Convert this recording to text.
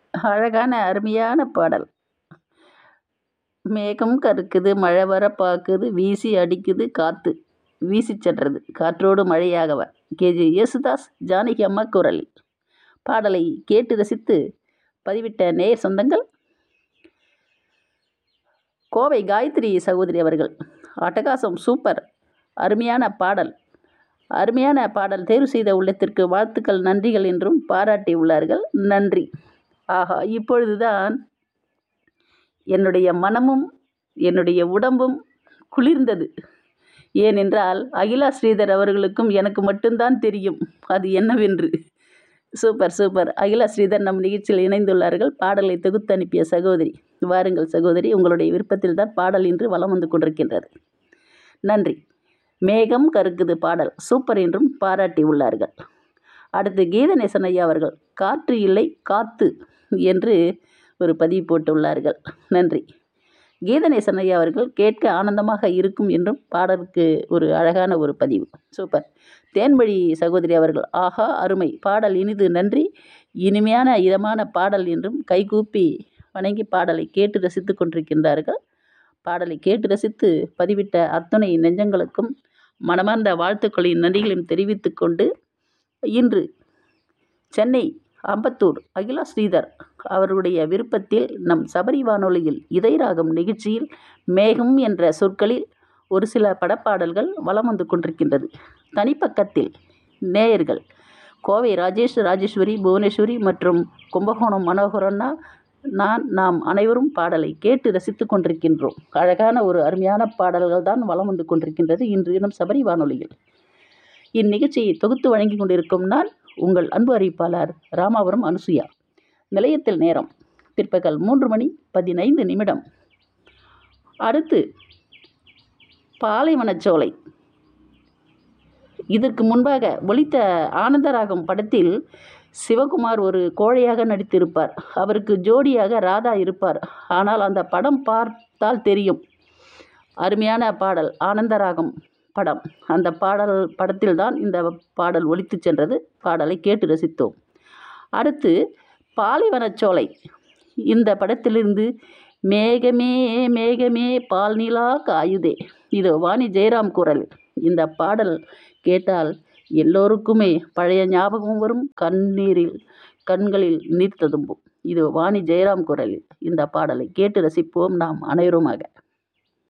அழகான அருமையான பாடல் மேகம் கருக்குது மழை வர பார்க்குது வீசி அடிக்குது காற்று வீசி சென்றது காற்றோடு மழையாகவ கேஜி யேசுதாஸ் ஜானகி அம்மா குரலில் பாடலை கேட்டு ரசித்து பதிவிட்ட நேயர் சொந்தங்கள் கோவை காயத்ரி சகோதரி அவர்கள் அட்டகாசம் சூப்பர் அருமையான பாடல் அருமையான பாடல் தேர்வு செய்த உள்ளத்திற்கு வாழ்த்துக்கள் நன்றிகள் என்றும் பாராட்டி உள்ளார்கள் நன்றி ஆஹா இப்பொழுதுதான் என்னுடைய மனமும் என்னுடைய உடம்பும் குளிர்ந்தது ஏனென்றால் அகிலா ஸ்ரீதர் அவர்களுக்கும் எனக்கு மட்டும்தான் தெரியும் அது என்னவென்று சூப்பர் சூப்பர் அகிலா ஸ்ரீதர் நம் நிகழ்ச்சியில் இணைந்துள்ளார்கள் பாடலை தொகுத்து அனுப்பிய சகோதரி வாருங்கள் சகோதரி உங்களுடைய விருப்பத்தில் தான் பாடல் இன்று வலம் வந்து கொண்டிருக்கின்றது நன்றி மேகம் கருக்குது பாடல் சூப்பர் என்றும் பாராட்டி உள்ளார்கள் அடுத்து கீதநேசன் ஐயா அவர்கள் காற்று இல்லை காத்து என்று ஒரு பதிவு போட்டுள்ளார்கள் நன்றி கீதநேசன் ஐயா அவர்கள் கேட்க ஆனந்தமாக இருக்கும் என்றும் பாடலுக்கு ஒரு அழகான ஒரு பதிவு சூப்பர் தேன்மொழி சகோதரி அவர்கள் ஆஹா அருமை பாடல் இனிது நன்றி இனிமையான இதமான பாடல் என்றும் கைகூப்பி வணங்கி பாடலை கேட்டு ரசித்து கொண்டிருக்கின்றார்கள் பாடலை கேட்டு ரசித்து பதிவிட்ட அத்துணை நெஞ்சங்களுக்கும் மனமார்ந்த வாழ்த்துக்களையும் நன்றிகளையும் தெரிவித்து கொண்டு இன்று சென்னை அம்பத்தூர் அகிலா ஸ்ரீதர் அவருடைய விருப்பத்தில் நம் சபரி வானொலியில் இதயராகம் நிகழ்ச்சியில் மேகம் என்ற சொற்களில் ஒரு சில படப்பாடல்கள் வலம் வந்து கொண்டிருக்கின்றது தனிப்பக்கத்தில் நேயர்கள் கோவை ராஜேஷ் ராஜேஸ்வரி புவனேஸ்வரி மற்றும் கும்பகோணம் மனோகரண்ணா நான் நாம் அனைவரும் பாடலை கேட்டு ரசித்து கொண்டிருக்கின்றோம் அழகான ஒரு அருமையான பாடல்கள் தான் வலம் வந்து கொண்டிருக்கின்றது இன்று நம் சபரி வானொலியில் இந்நிகழ்ச்சியை தொகுத்து வழங்கி கொண்டிருக்கும் நான் உங்கள் அன்பு அறிவிப்பாளர் ராமாபுரம் அனுசுயா நிலையத்தில் நேரம் பிற்பகல் மூன்று மணி பதினைந்து நிமிடம் அடுத்து பாலைவனச்சோலை இதற்கு முன்பாக ஒலித்த ஆனந்தராகம் படத்தில் சிவகுமார் ஒரு கோழையாக நடித்திருப்பார் அவருக்கு ஜோடியாக ராதா இருப்பார் ஆனால் அந்த படம் பார்த்தால் தெரியும் அருமையான பாடல் ஆனந்தராகம் படம் அந்த பாடல் படத்தில்தான் இந்த பாடல் ஒலித்து சென்றது பாடலை கேட்டு ரசித்தோம் அடுத்து பாலைவனச்சோலை இந்த படத்திலிருந்து மேகமே மேகமே பால் நிலா காயுதே இது வாணி ஜெயராம் குரல் இந்த பாடல் கேட்டால் எல்லோருக்குமே பழைய ஞாபகம் வரும் கண்ணீரில் கண்களில் நீர் ததும்பும் இது வாணி ஜெயராம் குரலில் இந்த பாடலை கேட்டு ரசிப்போம் நாம் அனைவருமாக